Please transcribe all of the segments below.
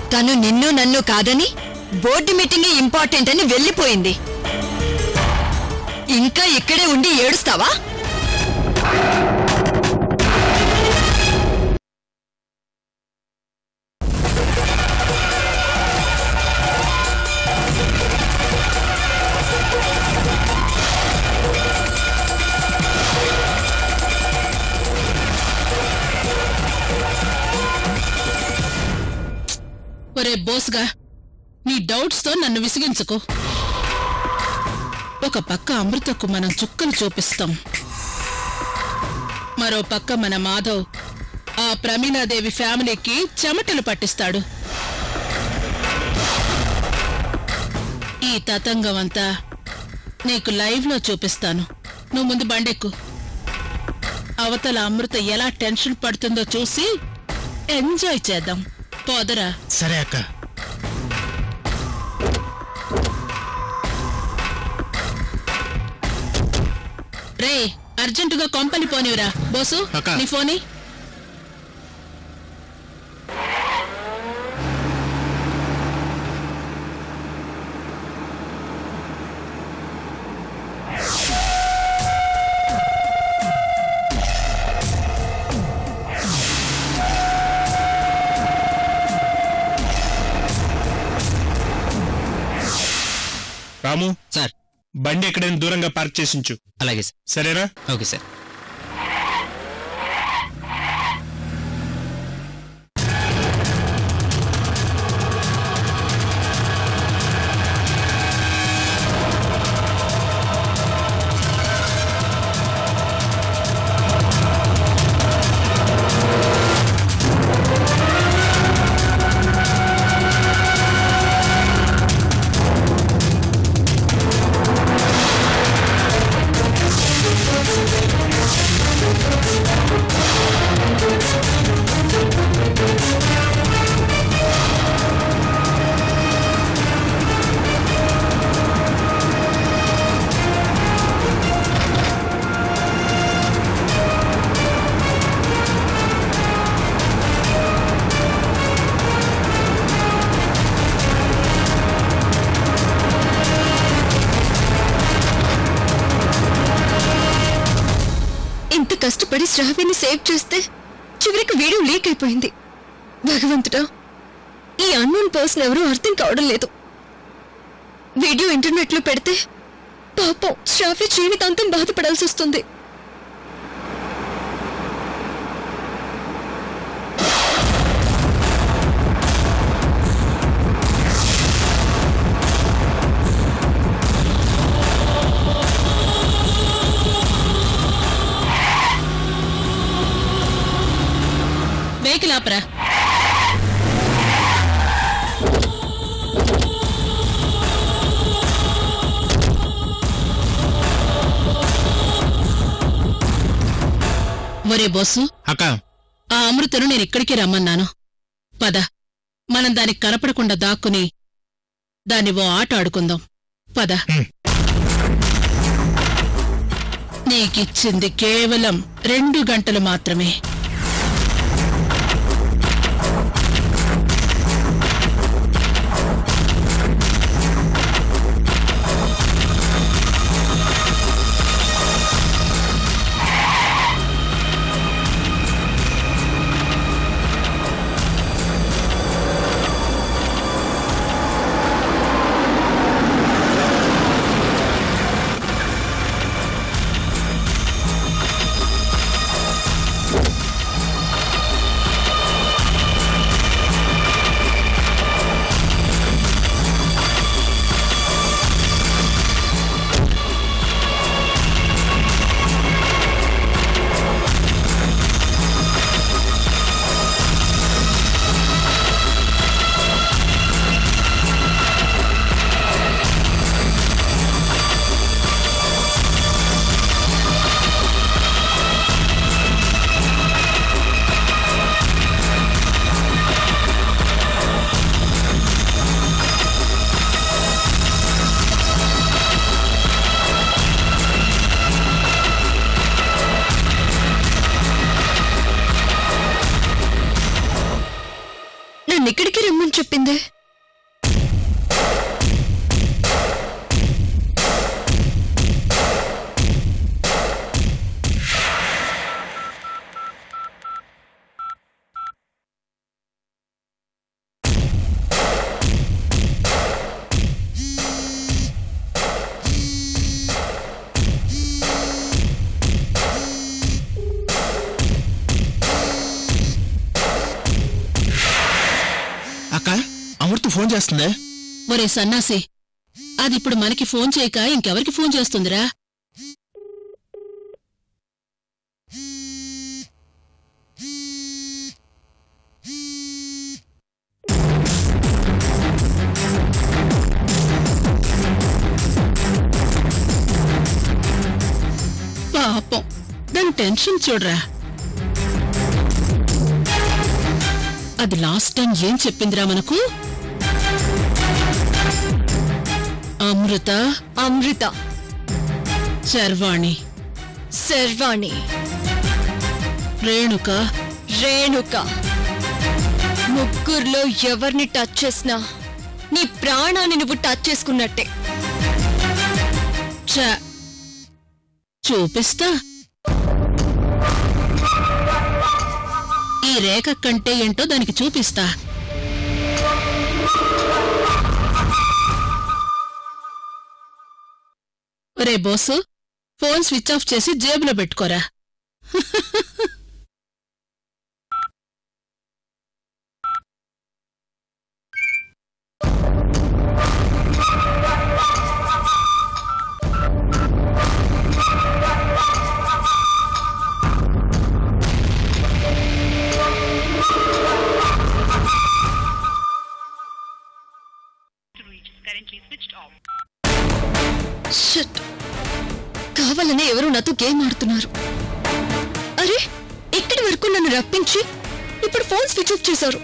తను నిన్ను నన్ను కాదని బోర్డు మీటింగే ఇంపార్టెంట్ అని వెళ్ళిపోయింది ఇంకా ఇక్కడే ఉండి ఏడుస్తావా ఒరే బోస్గా నీ డౌట్స్ తో నన్ను విసిగించుకో ఒక పక్క అమృతకు మనం చుక్కలు చూపిస్తాం మరో పక్క మన మాధవ్ ఆ ప్రమీలాదేవి ఫ్యామిలీకి చెమటలు పట్టిస్తాడు ఈ తతంగం అంతా నీకు లైవ్ లో చూపిస్తాను నువ్వు ముందు బండెక్కు అవతల అమృత ఎలా టెన్షన్ పడుతుందో చూసి ఎంజాయ్ చేద్దాం పోదరా సరే అక్క రే అర్జెంటుగా కొంపని పోనివరా బోసు అక్క. నీ ఫోని రాము సార్ బండి ఎక్కడైనా దూరంగా పార్క్ చేసి ఉంచు అలాగే సార్ సరేనా ఓకే సార్ ఇంత కష్టపడి శ్రావ్యని సేవ్ చేస్తే చివరికి వీడియో లీక్ అయిపోయింది భగవంతుడా ఈ అన్నోన్ పర్సన్ ఎవరూ అర్థం కావడం లేదు వీడియో ఇంటర్నెట్ లో పెడితే పాపం శ్రావ్య జీవితాంతం బాధపడాల్సి వస్తుంది వెహికల్ ఆపరా ఒరే బోసు అక్క ఆ అమృతను నేను ఇక్కడికి రమ్మన్నాను పద మనం దానికి కనపడకుండా దాక్కుని దాన్ని ఓ ఆట ఆడుకుందాం పద హ్మ్. నీకిచ్చింది కేవలం రెండు గంటలు మాత్రమే ఇక్కడికి రమ్మని చెప్పింది అక్క అమృత ఫోన్ చేస్తుందే ఒరే సన్నాసి అది ఇప్పుడు మనకి ఫోన్ చేయక ఇంకెవరికి ఫోన్ చేస్తుందిరా పాపం దాని టెన్షన్ చూడరా అది లాస్ట్ టైం ఏం చెప్పిందిరా మనకు అమృత అమృత శర్వాణి శర్వాణి రేణుక రేణుక ముగ్గురులో ఎవరిని టచ్ చేసినా నీ ప్రాణాన్ని నువ్వు టచ్ చేసుకున్నట్టే చ చూపిస్తా ఈ రేఖ కంటే ఏంటో దానికి చూపిస్తా రే బోసు ఫోన్ స్విచ్ ఆఫ్ చేసి జేబులో పెట్టుకోరా షట్ కావాలనే ఎవరో నాతో గేమ్ ఆడుతున్నారు అరే ఇక్కడి వరకు నన్ను రప్పించి ఇప్పుడు ఫోన్ స్విచ్ ఆఫ్ చేశారు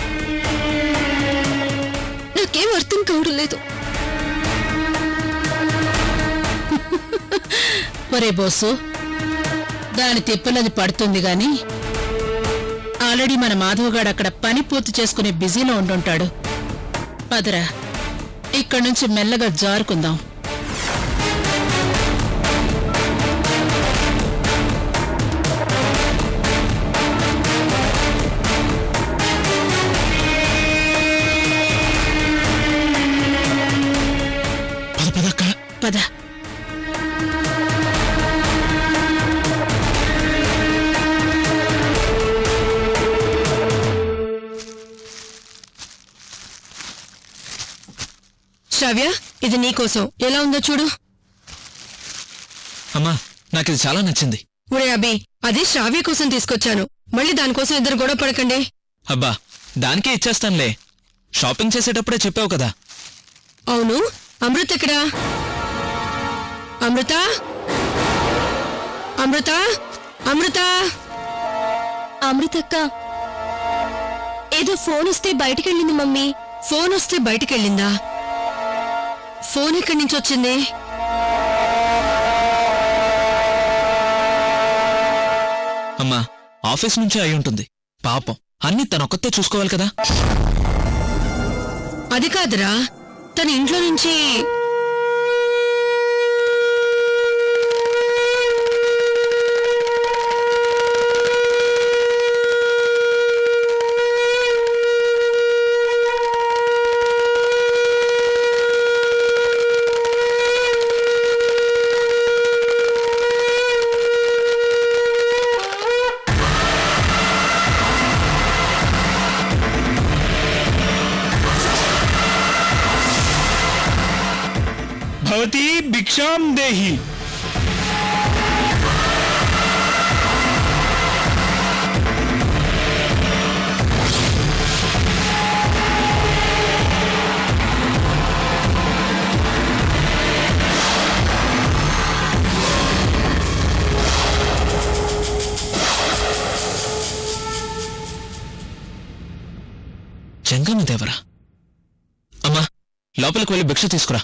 నాకేం అర్థం కావడం లేదు ఒరే బోసు దాని తిప్పలది పడుతుంది గాని ఆల్రెడీ మన మాధవగాడు అక్కడ పని పూర్తి చేసుకునే బిజీలో ఉండుంటాడు పదరా ఇక్కడి నుంచి మెల్లగా జారుకుందాం పద పదక్క పద శ్రావ్య ఇది నీకోసం ఎలా ఉందో చూడు అమ్మా నాకు ఇది చాలా నచ్చింది ఒరే అభి అది శ్రావ్య కోసం తీసుకొచ్చాను మళ్ళీ దానికోసం ఇద్దరు గొడవ పడకండి అబ్బా దానికే ఇచ్చేస్తానులే షాపింగ్ చేసేటప్పుడే చెప్పావు కదా అవును అమృత ఎక్కడా అమృత అమృత అమృత అమృతక్క ఏదో ఫోన్ వస్తే బయటికెళ్ళింది మమ్మీ ఫోన్ వస్తే బయటికెళ్ళిందా ఫోన్ ఎక్కడి నుంచి వచ్చింది అమ్మా ఆఫీస్ నుంచే అయి ఉంటుంది పాపం అన్ని తనొక్కతే చూసుకోవాలి కదా అది కాదురా తన ఇంట్లో నుంచి భవతి భిక్షాం దేహి జంగమ్మ దేవరా అమ్మా లోపలికి వెళ్ళి భిక్ష తీసుకురా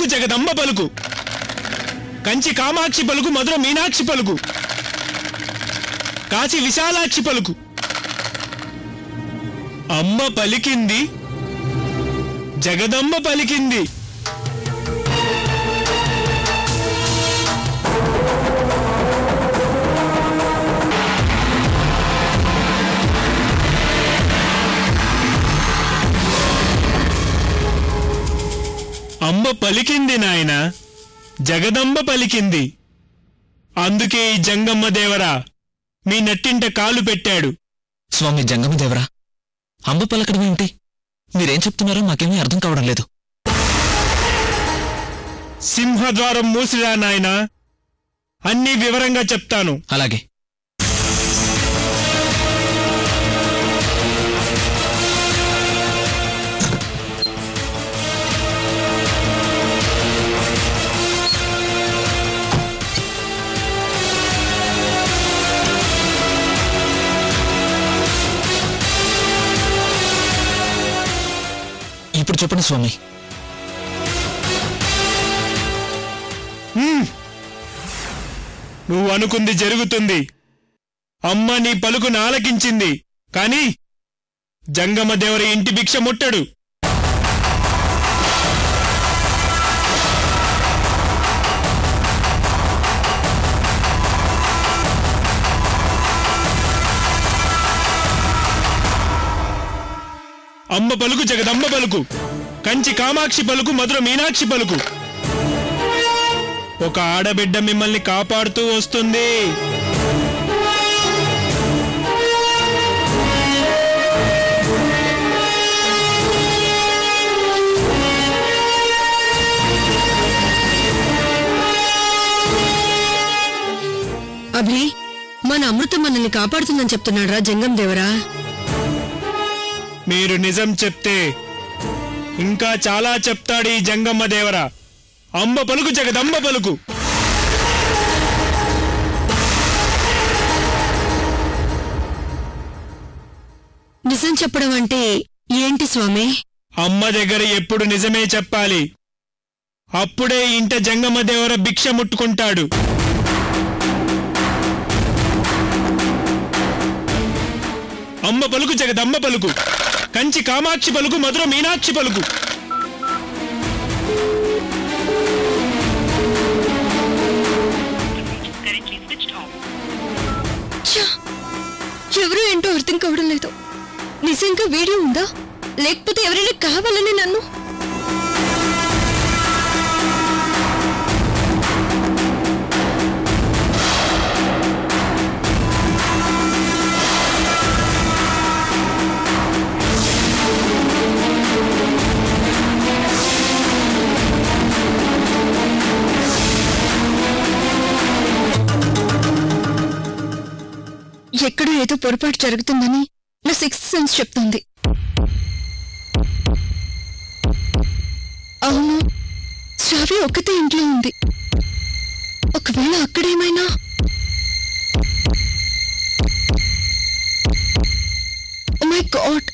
పలుకు జగదంబ పలుకు కంచి కామాక్షి పలుకు మధుర మీనాక్షి పలుకు కాశీ విశాలాక్షి పలుకు అమ్మ పలికింది జగదంబ పలికింది అమ్మ పలికింది నాయన జగదంబ పలికింది అందుకే ఈ జంగమ్మ దేవరా మీ నట్టింట కాలు పెట్టాడు స్వామి జంగమదేవరా అంబ పలకడం ఏమిటి మీరేం చెప్తున్నారో మాకేమీ అర్థం కావడం లేదు సింహద్వారం మూసిరా నాయన అన్నీ వివరంగా చెప్తాను అలాగే ఇప్పుడు చెప్పండి స్వామి నువ్వు అనుకుంది జరుగుతుంది అమ్మ నీ పలుకును ఆలకించింది కాని జంగమ దేవరి ఇంటి భిక్ష ముట్టడు అమ్మ పలుకు జగదంబ పలుకు కంచి కామాక్షి పలుకు మధుర మీనాక్షి పలుకు ఒక ఆడబిడ్డ మిమ్మల్ని కాపాడుతూ వస్తుంది అభి మన అమృతం మనల్ని కాపాడుతుందని చెప్తున్నాడురా జంగం దేవరా మీరు నిజం చెప్తే ఇంకా చాలా చెప్తాడు ఈ జంగమ్మ దేవర అంబ పలుకు జగదంబ పలుకు నిజం చెప్పడం అంటే ఏంటి స్వామి అమ్మ దగ్గర ఎప్పుడు నిజమే చెప్పాలి అప్పుడే ఇంట జంగమ్మ దేవర భిక్ష ముట్టుకుంటాడు అమ్మ పలుకు జగదంబ పలుకు కంచి కామాక్షి పలుకు మధుర మీనాక్షి పలుకు ఛ! ఎవరు ఏంటో అర్థం కావడం లేదు నిజంగా వీడియో ఉందా లేకపోతే ఎవరైనా కావాలని నన్ను ఎక్కడో ఏదో పొరపాటు జరుగుతుందని నా సిక్స్త్ సెన్స్ చెప్తుంది అవును శ్రావ్య ఒక్కతే ఇంట్లో ఉంది ఒకవేళ అక్కడేమైనా మై గాడ్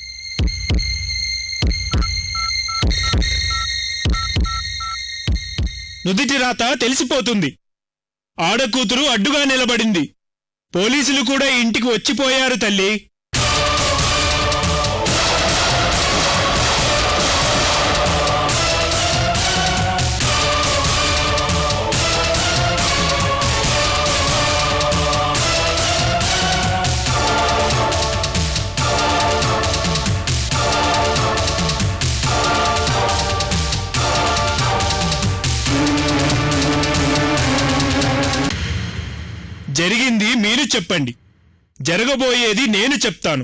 నుదిటి రాత తెలిసిపోతుంది ఆడకూతురు అడ్డుగా నిలబడింది పోలీసులు కూడా ఇంటికి వచ్చిపోయారు తల్లి జరిగింది మీరు చెప్పండి జరగబోయేది నేను చెప్తాను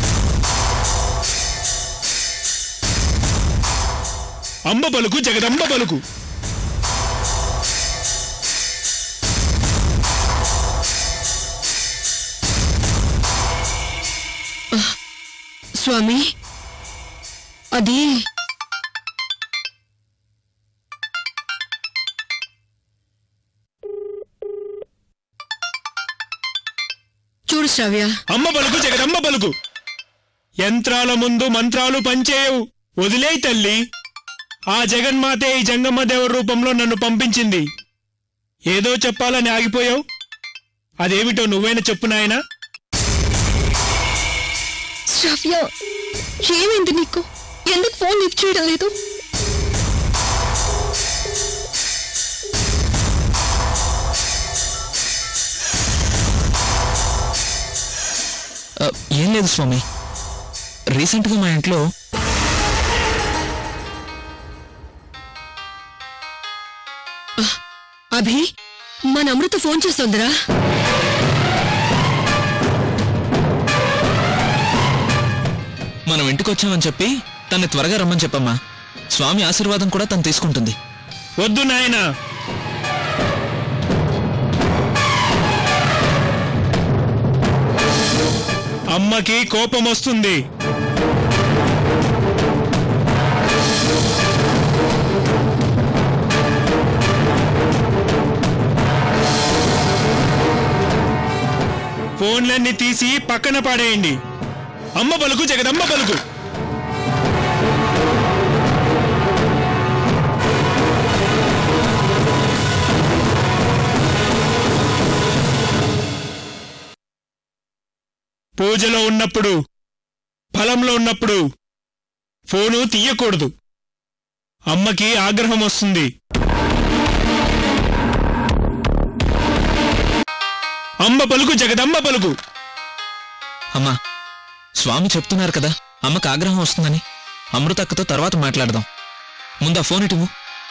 అంబ పలుకు జగదంబ పలుకు స్వామి అది చూడు శ్రావ్య అమ్మ పలుకు జగదమ్మ పలుకు యంత్రాల ముందు మంత్రాలు పనిచేయవు వదిలేయ్ తల్లి ఆ జగన్మాతే ఈ జంగమ్మ దేవర రూపంలో నన్ను పంపించింది ఏదో చెప్పాలని ఆగిపోయావు అదేమిటో నువ్వైనా చెప్పు నాయనా శ్రావ్య ఏమైంది నీకు ఎందుకు ఫోన్ లిఫ్ట్ చేయడం లేదు ఆ, ఏం లేదు స్వామి రీసెంట్గా మా ఇంట్లో అభి మన అమృత ఫోన్ చేస్తోందిరా మనం ఇంటికి వచ్చామని చెప్పి తన్ని త్వరగా రమ్మని చెప్పమ్మా స్వామి ఆశీర్వాదం కూడా తను తీసుకుంటుంది వద్దు నాయనా అమ్మకి కోపం వస్తుంది ఫోన్లన్నీ తీసి పక్కన పాడేయండి అమ్మ పలుకు జగదమ్మ పలుకు పూజలో ఉన్నప్పుడు ఫలంలో ఉన్నప్పుడు ఫోను తీయకూడదు అమ్మకి ఆగ్రహం వస్తుంది అమ్మ పలుకు జగదమ్మ పలుకు అమ్మా స్వామి చెప్తున్నారు కదా అమ్మకు ఆగ్రహం వస్తుందని అమృతక్కతో తర్వాత మాట్లాడదాం ముందు ఆ ఫోన్ ఇటువు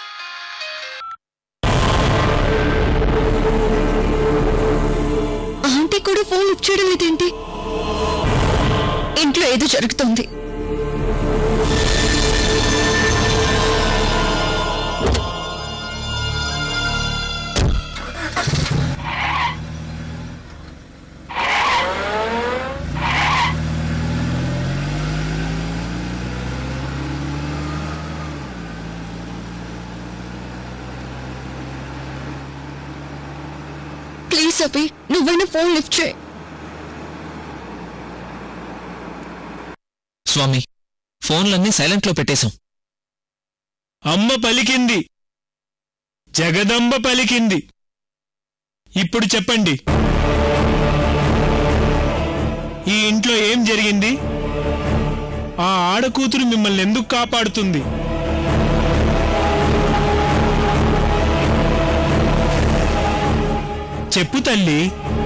ఆంటీ కూడా ఫోన్ లిఫ్ట్ చేయడం లేదేంటి ఇంట్లో ఏదో జరుగుతోంది ప్లీజ్ అభి నువ్వైనా ఫోన్ లిఫ్ట్ చేయి స్వామి ఫోన్లన్నీ సైలెంట్లో పెట్టేశాం అమ్మ పలికింది జగదంబ పలికింది ఇప్పుడు చెప్పండి ఈ ఇంట్లో ఏం జరిగింది ఆ ఆడకూతురు మిమ్మల్ని ఎందుకు కాపాడుతుంది చెప్పు తల్లి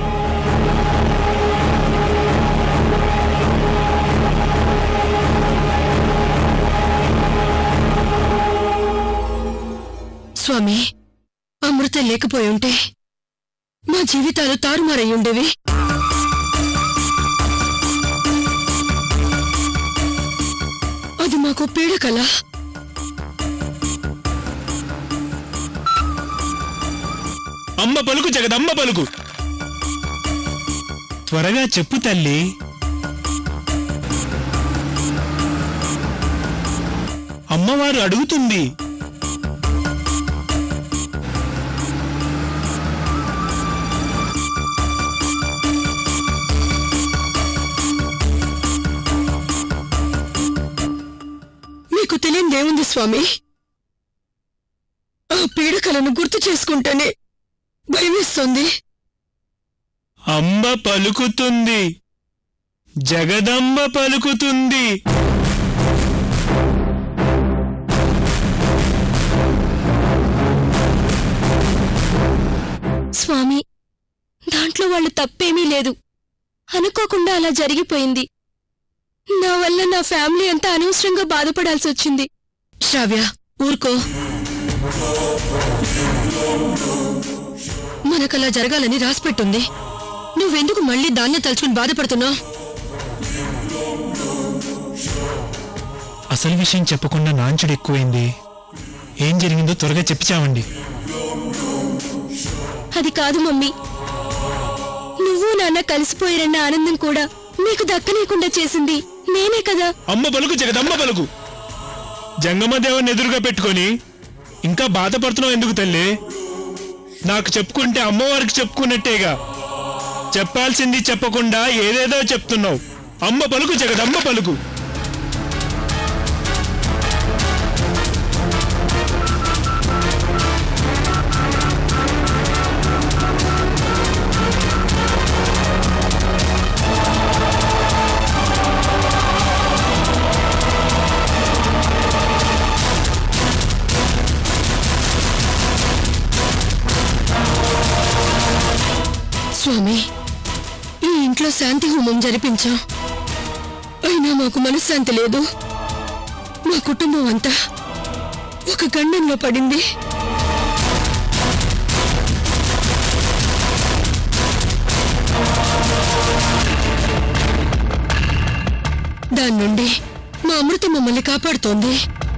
స్వామి అమృత లేకపోయి ఉంటే మా జీవితాలు తారుమారై ఉండేవి అది మాకు పీడకల అమ్మ పలుకు జగదమ్మ పలుకు త్వరగా చెప్పు తల్లి అమ్మవారు అడుగుతుంది మీకు తెలియదేముంది స్వామి ఆ పీడకలను గుర్తు చేసుకుంటేనే భయమేస్తుంది అమ్మ పలుకుతుంది జగదంబ పలుకుతుంది స్వామి దాంట్లో వాళ్ళు తప్పేమీ లేదు అనుకోకుండా అలా జరిగిపోయింది నా వల్ల నా ఫ్యామిలీ అంతా అనవసరంగా బాధపడాల్సి వచ్చింది శ్రావ్య ఊరుకో మనకలా జరగాలని రాసిపెట్టుంది నువ్వెందుకు మళ్ళీ దాన్నే తలుచుకుని బాధపడుతున్నావు అసలు విషయం చెప్పకుండా నాంచుడు ఎక్కువైంది ఏం జరిగిందో త్వరగా చెప్పిచావండి అది కాదు మమ్మీ నువ్వు నాన్న కలిసిపోయారన్న ఆనందం కూడా మీకు దక్కనీయకుండా చేసింది నేనే కదా అమ్మ పలుకు జగదమ్మ పలుకు జంగమదేవన్ని ఎదురుగా పెట్టుకొని ఇంకా బాధపడుతున్నావు ఎందుకు తల్లి నాకు చెప్పుకుంటే అమ్మవారికి చెప్పుకున్నట్టేగా చెప్పాల్సింది చెప్పకుండా ఏదేదో చెప్తున్నావు అమ్మ పలుకు జగదమ్మ పలుకు స్వామి ఈ ఇంట్లో శాంతి హోమం జరిపించాం అయినా మాకు మనశ్శాంతి లేదు మా కుటుంబం అంతా ఒక గండంలో పడింది దాని నుండి మా అమృత మమ్మల్ని కాపాడుతోంది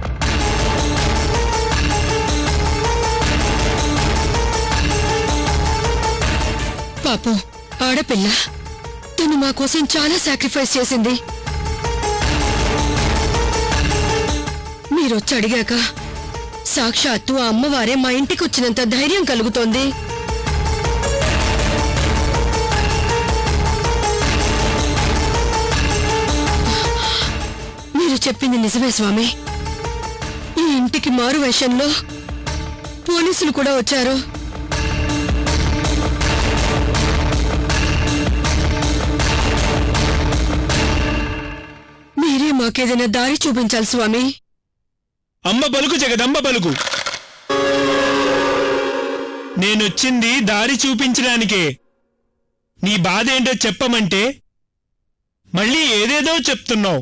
పాపం ఆడపిల్ల తను మా కోసం చాలా సాక్రిఫైస్ చేసింది మీరొచ్చి అడిగాక సాక్షాత్తు ఆ అమ్మవారే మా ఇంటికి వచ్చినంత ధైర్యం కలుగుతోంది మీరు చెప్పింది నిజమే స్వామి ఈ ఇంటికి మారు వేషంలో పోలీసులు కూడా వచ్చారు మీరే మాకేదైనా దారి చూపించాలి స్వామి అమ్మ పలుకు జగదమ్మ పలుకు నేనొచ్చింది దారి చూపించడానికే నీ బాధ ఏంటో చెప్పమంటే మళ్ళీ ఏదేదో చెప్తున్నావు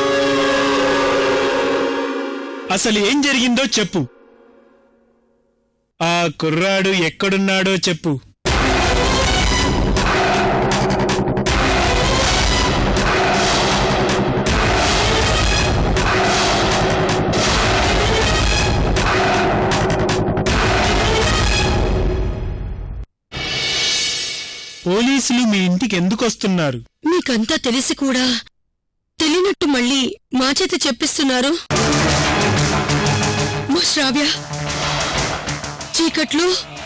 అసలు ఏం జరిగిందో చెప్పు ఆ కుర్రాడు ఎక్కడున్నాడో చెప్పు పోలీసులు మీ ఇంటికి ఎందుకు వస్తున్నారు మీకంతా తెలిసి కూడా తెలియనట్టు మళ్ళీ మా చేత చెప్పిస్తున్నారు మా శ్రావ్య చీకట్లు